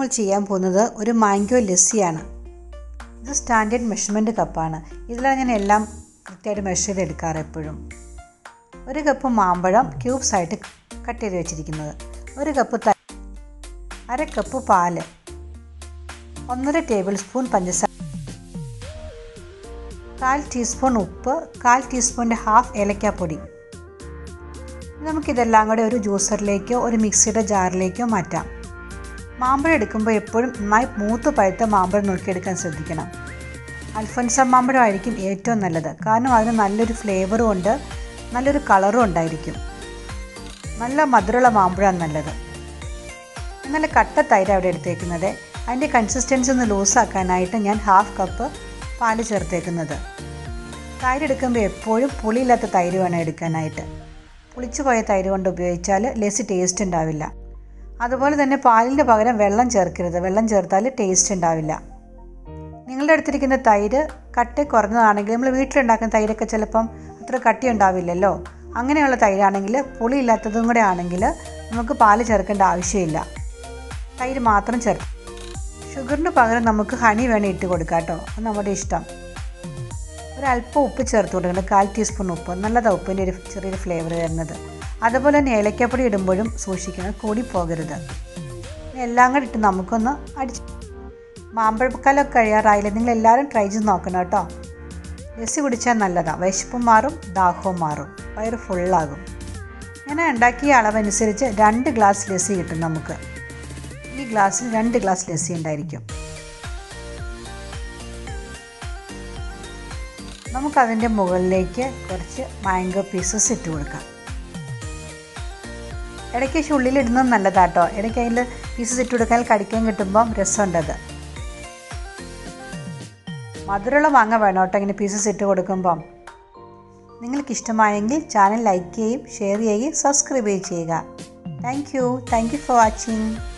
നമ്മൾ ചെയ്യാൻ പോകുന്നത് ഒരു മാംഗോ ലസ്സിയാണ് ഇത് സ്റ്റാൻഡേർഡ് മെഷർമെൻറ്റ് കപ്പാണ് ഇതിലാണ് ഞാൻ എല്ലാം കൃത്യമായിട്ട് മെഷർ ചെയ്തെടുക്കാറ് എപ്പോഴും ഒരു കപ്പ് മാമ്പഴം ക്യൂബ്സ് ആയിട്ട് കട്ട് ചെയ്ത് വെച്ചിരിക്കുന്നത് ഒരു കപ്പ് ത അര കപ്പ് പാല് ഒന്നര ടേബിൾ സ്പൂൺ പഞ്ചസാര കാൽ ടീസ്പൂൺ ഉപ്പ് കാൽ ടീസ്പൂണിൻ്റെ ഹാഫ് ഏലക്കാപ്പൊടി നമുക്കിതെല്ലാം കൂടെ ഒരു ജ്യൂസറിലേക്കോ ഒരു മിക്സിയുടെ ജാറിലേക്കോ മാറ്റാം മാമ്പഴം എടുക്കുമ്പോൾ എപ്പോഴും നന്നായി മൂത്ത് പഴുത്ത മാമ്പഴം നോക്കിയെടുക്കാൻ ശ്രദ്ധിക്കണം അൽഫൻസ മാമ്പഴമായിരിക്കും ഏറ്റവും നല്ലത് കാരണം അതിന് നല്ലൊരു ഫ്ലേവറും ഉണ്ട് നല്ലൊരു കളറും ഉണ്ടായിരിക്കും നല്ല മധുരമുള്ള മാമ്പഴമാണ് നല്ലത് നല്ല കട്ട തൈര് അവിടെ എടുത്തേക്കുന്നത് അതിൻ്റെ കൺസിസ്റ്റൻസി ഒന്ന് ലൂസാക്കാനായിട്ട് ഞാൻ ഹാഫ് കപ്പ് പാല് ചേർത്തേക്കുന്നത് തൈര് എടുക്കുമ്പോൾ എപ്പോഴും പുളിയില്ലാത്ത തൈര് വേണം എടുക്കാനായിട്ട് പുളിച്ചു പോയ തൈര് കൊണ്ട് ഉപയോഗിച്ചാൽ ലെസ് ടേസ്റ്റ് ഉണ്ടാവില്ല അതുപോലെ തന്നെ പാലിൻ്റെ പകരം വെള്ളം ചേർക്കരുത് വെള്ളം ചേർത്താൽ ടേസ്റ്റ് ഉണ്ടാവില്ല നിങ്ങളുടെ അടുത്തിരിക്കുന്ന തൈര് കട്ടി കുറഞ്ഞതാണെങ്കിൽ നമ്മൾ വീട്ടിലുണ്ടാക്കുന്ന തൈരൊക്കെ ചിലപ്പം അത്ര കട്ടി ഉണ്ടാവില്ലല്ലോ അങ്ങനെയുള്ള തൈരാണെങ്കിൽ പുളിയില്ലാത്തതും കൂടെ ആണെങ്കിൽ നമുക്ക് പാല് ചേർക്കേണ്ട ആവശ്യമില്ല തൈര് മാത്രം ചേർക്കും ഷുഗറിന് പകരം നമുക്ക് ഹണി വേണേൽ ഇട്ട് കൊടുക്കാം കേട്ടോ അത് നമ്മുടെ ഇഷ്ടം ഒരല്പം ഉപ്പ് ചേർത്ത് കൊടുക്കണം കാൽ ടീസ്പൂൺ ഉപ്പ് നല്ലതാണ് ഉപ്പിൻ്റെ ഒരു ചെറിയൊരു ഫ്ലേവർ വരുന്നത് അതുപോലെ തന്നെ ഏലക്കപ്പൊടി ഇടുമ്പോഴും സൂക്ഷിക്കണം കൂടി പോകരുത് എല്ലാം കൂടി ഇട്ട് നമുക്കൊന്ന് അടിച്ച് മാമ്പഴക്കാലമൊക്കെ കഴിയാറായില്ല നിങ്ങൾ എല്ലാവരും ട്രൈ ചെയ്ത് നോക്കണം കേട്ടോ ലസ്സി കുടിച്ചാൽ നല്ലതാണ് വിശപ്പും മാറും ദാഹവും മാറും വയറ് ഫുള്ളാകും ഞാൻ ഉണ്ടാക്കിയ അളവനുസരിച്ച് രണ്ട് ഗ്ലാസ് ലസ്സി കിട്ടും നമുക്ക് ഈ ഗ്ലാസ്സിൽ രണ്ട് ഗ്ലാസ് ലസ്സി ഉണ്ടായിരിക്കും നമുക്കതിൻ്റെ മുകളിലേക്ക് കുറച്ച് മാംഗോ പീസസ് ഇട്ട് കൊടുക്കാം ഇടയ്ക്ക് ഉള്ളിലിടുന്നത് നല്ലതാട്ടോ ഇടയ്ക്ക് അതിൽ പീസസ് ഇട്ട് കൊടുക്കാൻ കടിക്കാൻ കിട്ടുമ്പം രസമുണ്ടത് മധുരമുള്ള മാങ്ങ വേണം കേട്ടോ ഇങ്ങനെ പീസസ് ഇട്ട് കൊടുക്കുമ്പം നിങ്ങൾക്ക് ഇഷ്ടമായെങ്കിൽ ചാനൽ ലൈക്ക് ചെയ്യുകയും ഷെയർ ചെയ്യുകയും സബ്സ്ക്രൈബ് ചെയ്യുക thank you thank you for watching